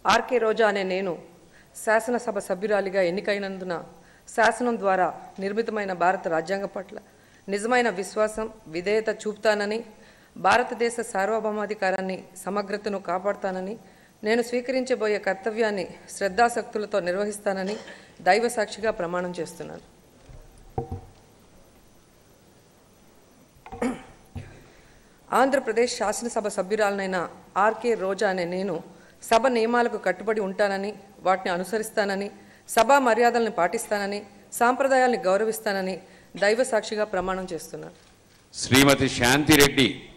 RK రోజా అనే నేను శాసనసభ సభ్యురాలిగా ఎన్నికైనందున శాసనం ద్వారా నిర్మితమైన భారత రాజ్యాంగం పట్ల నిజమైన విశ్వాసం విధేయత చూపుతానని భారతదేశ సార్వభౌమాధికారాన్ని సమగ్రతను కాపాడుతానని నేను స్వీకరించబోయే కర్తవ్యాన్ని శ్రద్ధాశక్తులతో నిర్వహిస్తానని దైవ సాక్షిగా ప్రమాణం చేస్తున్నాను ఆంధ్రప్రదేశ్ శాసనసభ సభ్యురాలనైన ఆర్కే రోజా అనే నేను సభ నియమాలకు కట్టుబడి ఉంటానని వాటిని అనుసరిస్తానని సభా మర్యాదల్ని పాటిస్తానని సాంప్రదాయాల్ని గౌరవిస్తానని దైవ సాక్షిగా ప్రమాణం చేస్తున్నాను శ్రీమతి శాంతిరెడ్డి